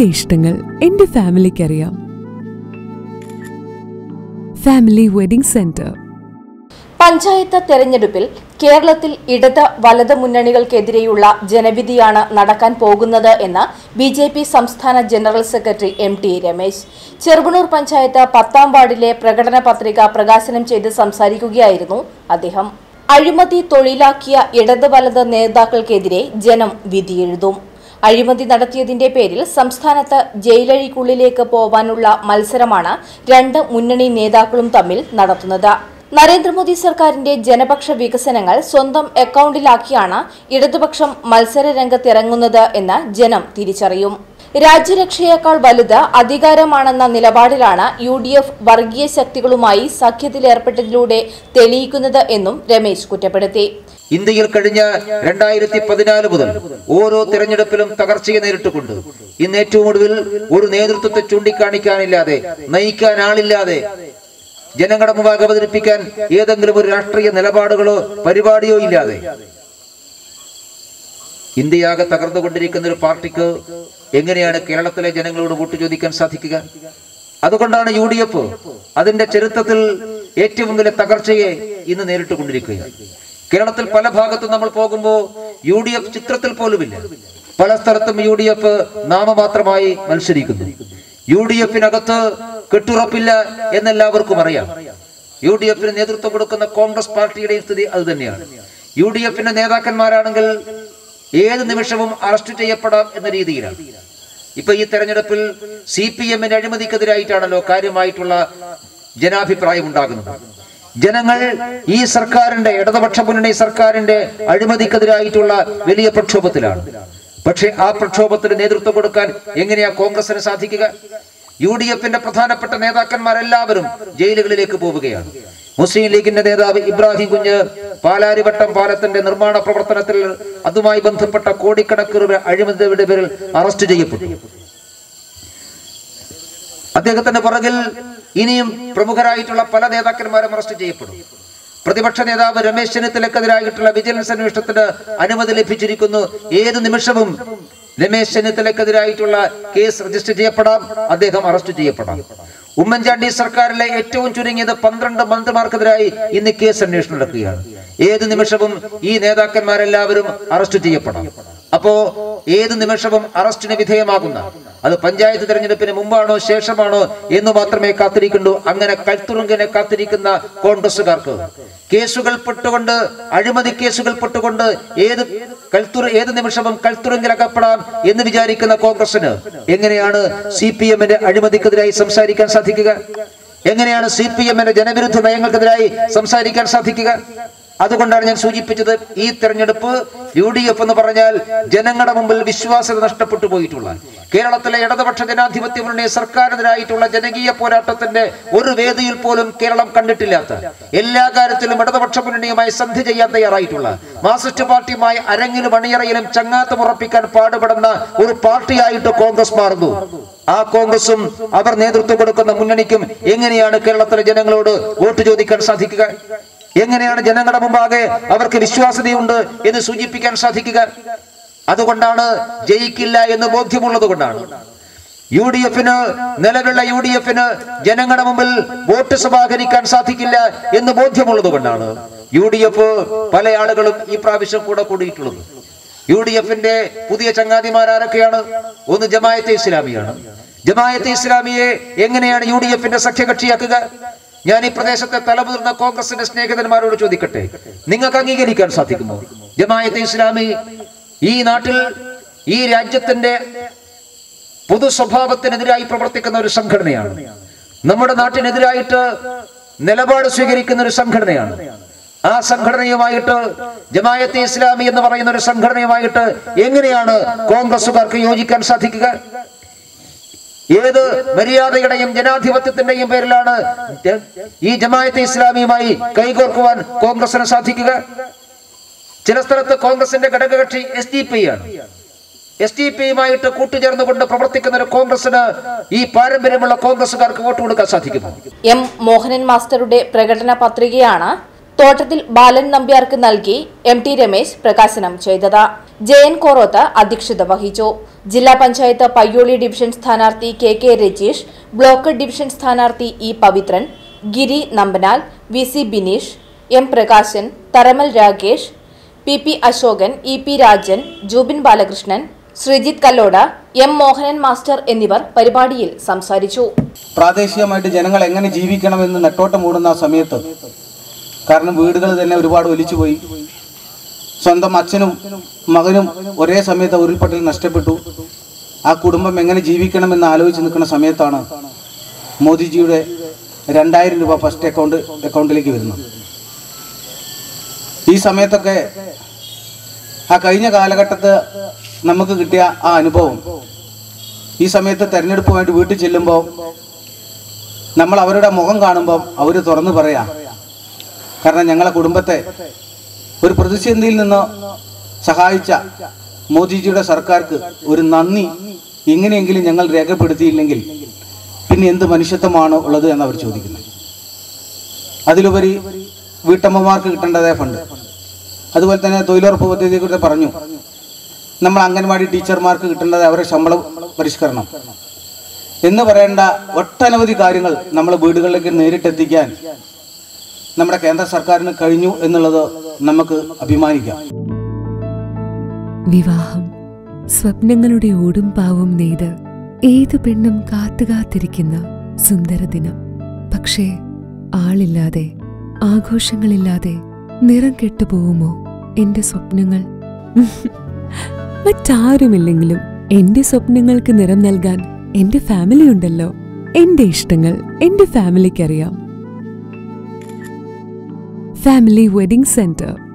എന്റെ ഇഷ്ടങ്ങൾ എന്റെ ഫാമിലിക്കറിയാം ഫാമിലി വെഡിംഗ് സെന്റർ പഞ്ചായത്ത് തെരഞ്ഞെടുപ്പിൽ കേരളത്തിൽ ഇടത് വലത് മുന്നണികൾക്കെതിരെയുള്ള ജനവിധിയാണ് നടക്കാൻ പോകുന്നത് എന്ന് ബി ജെ പി സംസ്ഥാന general secretary M T Ramesh Cheruvannur panchayat പത്താം വാർഡിലെ പ്രകടന പത്രിക പ്രകാശനം ചെയ്ത് സംസാരിക്കുകയായിരുന്നു അദ്ദേഹം അഴിമതി തൊഴിലാക്കിയ ഇടത് വലത് നേതാക്കൾക്കെതിരെ ജനം വിധിയെഴുതും അഴിമതി നടത്തിയതിന്റെ പേരിൽ സംസ്ഥാനത്ത് ജയിലഴിക്കുള്ളിലേക്ക് പോവാനുള്ള മത്സരമാണ് രണ്ട് മുന്നണി നേതാക്കളും തമ്മിൽ നടത്തുന്നത് നരേന്ദ്രമോദി സർക്കാരിന്റെ ജനപക്ഷ വികസനങ്ങൾ സ്വന്തം അക്കൌണ്ടിലാക്കിയാണ് ഇടതുപക്ഷം മത്സര രംഗത്തിറങ്ങുന്നത് എന്ന് ജനം തിരിച്ചറിയും രാജ്യരക്ഷയേക്കാൾ വലുത് അധികാരമാണെന്ന നിലപാടിലാണ് യു ഡി എഫ് വർഗീയ ശക്തികളുമായി സഖ്യത്തിലേർപ്പെട്ടതിലൂടെ തെളിയിക്കുന്നത് എന്നും രമേശ് കുറ്റപ്പെടുത്തി ഇന്ത്യയിൽ കഴിഞ്ഞ രണ്ടായിരത്തി പതിനാല് മുതൽ ഓരോ തിരഞ്ഞെടുപ്പിലും തകർച്ചയെ നേരിട്ടുകൊണ്ട് ഇന്ന് ഏറ്റവും ഒടുവിൽ ഒരു നേതൃത്വത്തെ ചൂണ്ടിക്കാണിക്കാനില്ലാതെ നയിക്കാൻ ആളില്ലാതെ ജനങ്ങളുടെ മുമ്പാകെ അവതരിപ്പിക്കാൻ ഏതെങ്കിലും ഒരു രാഷ്ട്രീയ നിലപാടുകളോ പരിപാടിയോ ഇല്ലാതെ ഇന്ത്യയാകെ തകർന്നുകൊണ്ടിരിക്കുന്ന ഒരു പാർട്ടിക്ക് എങ്ങനെയാണ് കേരളത്തിലെ ജനങ്ങളോട് വോട്ട് ചോദിക്കാൻ സാധിക്കുക അതുകൊണ്ടാണ് യു ഡി എഫ് അതിന്റെ ചരിത്രത്തിൽ ഏറ്റവും വലിയ തകർച്ചയെ ഇന്ന് നേരിട്ട് കൊണ്ടിരിക്കുകയാണ് കേരളത്തിൽ പല ഭാഗത്തും നമ്മൾ പോകുമ്പോൾ യു ഡി എഫ് ചിത്രത്തിൽ പോലുമില്ല പല സ്ഥലത്തും യു ഡി എഫ് നാമമാത്രമായി മത്സരിക്കുന്നു യു ഡി എഫിനകത്ത് കെട്ടുറപ്പില്ല എന്നെല്ലാവർക്കും അറിയാം യു ഡി എഫിന് നേതൃത്വം കൊടുക്കുന്ന കോൺഗ്രസ് പാർട്ടിയുടെയും സ്ഥിതി അത് തന്നെയാണ് യു ഡി എഫിന്റെ നേതാക്കന്മാരാണെങ്കിൽ ഏത് നിമിഷവും അറസ്റ്റ് ചെയ്യപ്പെടാം എന്ന രീതിയിലാണ് ഇപ്പൊ ഈ തെരഞ്ഞെടുപ്പിൽ സി പി എമ്മിന്റെ അഴിമതിക്കെതിരായിട്ടാണല്ലോ കാര്യമായിട്ടുള്ള ജനാഭിപ്രായം ഉണ്ടാകുന്നത് ജനങ്ങൾ ഈ സർക്കാരിന്റെ ഇടതുപക്ഷ മുന്നണി സർക്കാരിന്റെ അഴിമതിക്കെതിരായിട്ടുള്ള വലിയ പ്രക്ഷോഭത്തിലാണ് പക്ഷെ ആ പ്രക്ഷോഭത്തിന് നേതൃത്വം കൊടുക്കാൻ എങ്ങനെയാ കോൺഗ്രസിന് സാധിക്കുക യു ഡി എഫിന്റെ പ്രധാനപ്പെട്ട നേതാക്കന്മാരെല്ലാവരും ജയിലുകളിലേക്ക് പോവുകയാണ് മുസ്ലിം ലീഗിന്റെ നേതാവ് ഇബ്രാഹിം കുഞ്ഞ് പാലാരിവട്ടം പാലത്തിന്റെ നിർമ്മാണ പ്രവർത്തനത്തിൽ അതുമായി ബന്ധപ്പെട്ട കോടിക്കണക്കിന് രൂപ അഴിമതിയുടെ പേരിൽ അറസ്റ്റ് ചെയ്യപ്പെട്ടു അദ്ദേഹത്തിന്റെ പുറകിൽ ഇനിയും പ്രമുഖരായിട്ടുള്ള പല നേതാക്കന്മാരും അറസ്റ്റ് ചെയ്യപ്പെടും പ്രതിപക്ഷ നേതാവ് രമേശ് ചെന്നിത്തലക്കെതിരായിട്ടുള്ള വിജിലൻസ് അന്വേഷണത്തിന് അനുമതി ലഭിച്ചിരിക്കുന്നു ഏത് നിമിഷവും രമേശ് ചെന്നിത്തലക്കെതിരായിട്ടുള്ള കേസ് രജിസ്റ്റർ ചെയ്യപ്പെടാം അദ്ദേഹം അറസ്റ്റ് ചെയ്യപ്പെടാം ഉമ്മൻചാണ്ടി സർക്കാരിലെ ഏറ്റവും ചുരുങ്ങിയത് പന്ത്രണ്ട് മന്ത്രിമാർക്കെതിരായി ഇന്ന് കേസ് അന്വേഷണം നടക്കുകയാണ് ഏത് നിമിഷവും ഈ നേതാക്കന്മാരെല്ലാവരും അറസ്റ്റ് ചെയ്യപ്പെടാം അപ്പോ ഏത് നിമിഷവും അറസ്റ്റിന് വിധേയമാകുന്ന അത് പഞ്ചായത്ത് തെരഞ്ഞെടുപ്പിന് മുമ്പാണോ ശേഷമാണോ എന്ന് മാത്രമേ കാത്തിരിക്കണ്ടു അങ്ങനെ കൽത്തുറുങ്കിനെ കാത്തിരിക്കുന്ന കോൺഗ്രസുകാർക്ക് കേസുകൾ പെട്ടുകൊണ്ട് അഴിമതി കേസുകൾ പെട്ടുകൊണ്ട് ഏത് കൽത്തുറ ഏത് നിമിഷവും കൽത്തുറുങ്കിലകപ്പെടാം എന്ന് വിചാരിക്കുന്ന കോൺഗ്രസിന് എങ്ങനെയാണ് സി പി എമ്മിന്റെ അഴിമതിക്കെതിരായി സംസാരിക്കാൻ സാധിക്കുക എങ്ങനെയാണ് സി പി എമ്മിന്റെ ജനവിരുദ്ധ നയങ്ങൾക്കെതിരായി സംസാരിക്കാൻ സാധിക്കുക അതുകൊണ്ടാണ് ഞാൻ സൂചിപ്പിച്ചത് ഈ തെരഞ്ഞെടുപ്പ് യു ഡി എഫ് എന്ന് പറഞ്ഞാൽ ജനങ്ങളുടെ മുമ്പിൽ വിശ്വാസ്യത നഷ്ടപ്പെട്ടു പോയിട്ടുള്ള കേരളത്തിലെ ഇടതുപക്ഷ ജനാധിപത്യ മുന്നണി സർക്കാരിനെതിരായിട്ടുള്ള ജനകീയ പോരാട്ടത്തിന്റെ ഒരു വേദിയിൽ പോലും കേരളം കണ്ടിട്ടില്ലാത്ത എല്ലാ കാര്യത്തിലും ഇടതുപക്ഷ മുന്നണിയുമായി സന്ധി ചെയ്യാൻ തയ്യാറായിട്ടുള്ള മാർക്സിസ്റ്റ് പാർട്ടിയുമായി അരങ്ങിലും അണിയറയിലും ചങ്ങാത്തമുറപ്പിക്കാൻ പാടുപെടുന്ന ഒരു പാർട്ടിയായിട്ട് കോൺഗ്രസ് മാറുന്നു ആ കോൺഗ്രസും അവർ നേതൃത്വം കൊടുക്കുന്ന മുന്നണിക്കും എങ്ങനെയാണ് കേരളത്തിലെ ജനങ്ങളോട് വോട്ട് ചോദിക്കാൻ സാധിക്കുക എങ്ങനെയാണ് ജനങ്ങളുടെ മുമ്പാകെ അവർക്ക് വിശ്വാസ്യതയുണ്ട് എന്ന് സൂചിപ്പിക്കാൻ സാധിക്കുക അതുകൊണ്ടാണ് ജയിക്കില്ല എന്ന് ബോധ്യമുള്ളത് കൊണ്ടാണ് യു ഡി എഫിന് നിലവിലുള്ള യു ഡി എഫിന് ജനങ്ങളുടെ മുമ്പിൽ വോട്ട് സമാഹരിക്കാൻ സാധിക്കില്ല എന്ന് ബോധ്യമുള്ളത് കൊണ്ടാണ് യു ഡി എഫ് പല ആളുകളും ഈ പ്രാവശ്യം കൂടെ കൂടിയിട്ടുള്ളത് യു ഡി എഫിന്റെ പുതിയ ചങ്ങാതിമാരൊക്കെയാണ് ഒന്ന് ജമായത്തെ ഇസ്ലാമിയാണ് ജമായത്തെ ഇസ്ലാമിയെ എങ്ങനെയാണ് യു ഡി എഫിന്റെ സഖ്യകക്ഷിയാക്കുക ഞാൻ ഈ പ്രദേശത്തെ തലമുതിർന്ന കോൺഗ്രസിന്റെ സ്നേഹിതന്മാരോട് ചോദിക്കട്ടെ നിങ്ങൾക്ക് അംഗീകരിക്കാൻ സാധിക്കുമോ ജമായത്തെ ഇസ്ലാമി ഈ നാട്ടിൽ ഈ രാജ്യത്തിന്റെ പൊതു സ്വഭാവത്തിനെതിരായി പ്രവർത്തിക്കുന്ന ഒരു സംഘടനയാണ് നമ്മുടെ നാട്ടിനെതിരായിട്ട് നിലപാട് സ്വീകരിക്കുന്ന ഒരു സംഘടനയാണ് ആ സംഘടനയുമായിട്ട് ജമായത്തെ ഇസ്ലാമി എന്ന് പറയുന്ന ഒരു സംഘടനയുമായിട്ട് എങ്ങനെയാണ് കോൺഗ്രസുകാർക്ക് യോജിക്കാൻ സാധിക്കുക ഏത് മര്യാദയുടെയും ജനാധിപത്യത്തിന്റെയും പേരിലാണ് ഈ ജമായത്തെ ഇസ്ലാമിയുമായി കൈകോർക്കുവാൻ കോൺഗ്രസിന് സാധിക്കുക ചില സ്ഥലത്ത് കോൺഗ്രസിന്റെ ഘടകകക്ഷി എസ് ഡി പി ആണ് എസ് ഡി പിയുമായിട്ട് കൂട്ടുചേർന്നുകൊണ്ട് പ്രവർത്തിക്കുന്ന ഒരു കോൺഗ്രസിന് ഈ പാരമ്പര്യമുള്ള കോൺഗ്രസുകാർക്ക് വോട്ട് കൊടുക്കാൻ സാധിക്കുമോ എം മോഹനൻ മാസ്റ്ററുടെ പ്രകടന പത്രികയാണ് തോട്ടത്തിൽ ബാലൻ നമ്പ്യാർക്ക് നൽകി എം ടി രമേശ് പ്രകാശനം ചെയ്തത് ജയൻ കോറോത്ത് അധ്യക്ഷത വഹിച്ചു ജില്ലാ പഞ്ചായത്ത് പയ്യോളി ഡിവിഷൻ സ്ഥാനാർത്ഥി K K Rajeesh block division സ്ഥാനാർത്ഥി E Pavithran Giri Nambanal V C Bineesh M Prakashan Tharamal Rakesh P P Ashokan E P Rajan Jubin Balakrishnan Sreejith Kallode M Mohanan master എന്നിവർ പരിപാടിയിൽ സംസാരിച്ചു പ്രാദേശികമായിട്ട് ജനങ്ങൾ എങ്ങനെ ജീവിക്കണമെന്ന് നെട്ടോട്ടം മൂടുന്ന ആ സമയത്ത് കാരണം വീടുകൾ തന്നെ ഒരുപാട് ഒലിച്ചുപോയി സ്വന്തം അച്ഛനും മകനും ഒരേ സമയത്ത് ഉരുൾപൊട്ടൽ നഷ്ടപ്പെട്ടു ആ കുടുംബം എങ്ങനെ ജീവിക്കണമെന്ന് ആലോചിച്ച് നിൽക്കുന്ന സമയത്താണ് മോദിജിയുടെ രണ്ടായിരം രൂപ ഫസ്റ്റ് അക്കൗണ്ട് അക്കൗണ്ടിലേക്ക് വരുന്നത് ഈ സമയത്തൊക്കെ ആ കഴിഞ്ഞ കാലഘട്ടത്ത് നമുക്ക് കിട്ടിയ ആ അനുഭവം ഈ സമയത്ത് തെരഞ്ഞെടുപ്പുമായിട്ട് വീട്ടിൽ ചെല്ലുമ്പോൾ നമ്മൾ അവരുടെ മുഖം കാണുമ്പോൾ അവർ തുറന്നു പറയാം കാരണം ഞങ്ങളെ കുടുംബത്തെ ഒരു പ്രതിസന്ധിയിൽ നിന്ന് സഹായിച്ച മോദിജിയുടെ സർക്കാർക്ക് ഒരു നന്ദി ഇങ്ങനെയെങ്കിലും ഞങ്ങൾ രേഖപ്പെടുത്തിയില്ലെങ്കിൽ പിന്നെ എന്ത് മനുഷ്യത്വമാണ് ഉള്ളത് എന്ന് അവർ ചോദിക്കുന്നത് അതിലുപരി വീട്ടമ്മമാർക്ക് കിട്ടേണ്ടതായ ഫണ്ട് അതുപോലെ തന്നെ തൊഴിലുറപ്പ് പദ്ധതിയെക്കുറിച്ച് പറഞ്ഞു നമ്മൾ അംഗൻവാടി ടീച്ചർമാർക്ക് കിട്ടേണ്ടത് അവരുടെ ശമ്പള പരിഷ്കരണം എന്ന് പറയേണ്ട ഒട്ടനവധി കാര്യങ്ങൾ നമ്മൾ വീടുകളിലേക്ക് നേരിട്ടെത്തിക്കാൻ നമ്മുടെ കേന്ദ്ര സർക്കാരിന് കഴിഞ്ഞു എന്നുള്ളത് നമുക്ക് അഭിമാനിക്കാം വിവാഹം സ്വപ്നങ്ങളുടെ ഓടും പാവും നെയ്ത് ഏത് പെണ്ണും കാത്തുകാത്തിരിക്കുന്ന സുന്ദര ദിനം പക്ഷേ ആളില്ലാതെ ആഘോഷങ്ങളില്ലാതെ നിറം കെട്ടുപോകുമോ എന്റെ സ്വപ്നങ്ങൾ മറ്റാരുമില്ലെങ്കിലും എന്റെ സ്വപ്നങ്ങൾക്ക് നിറം നൽകാൻ എന്റെ ഫാമിലി ഉണ്ടല്ലോ എന്റെ ഇഷ്ടങ്ങൾ എന്റെ ഫാമിലിക്കറിയാം ഫാമിലി വെഡിംഗ് സെന്റർ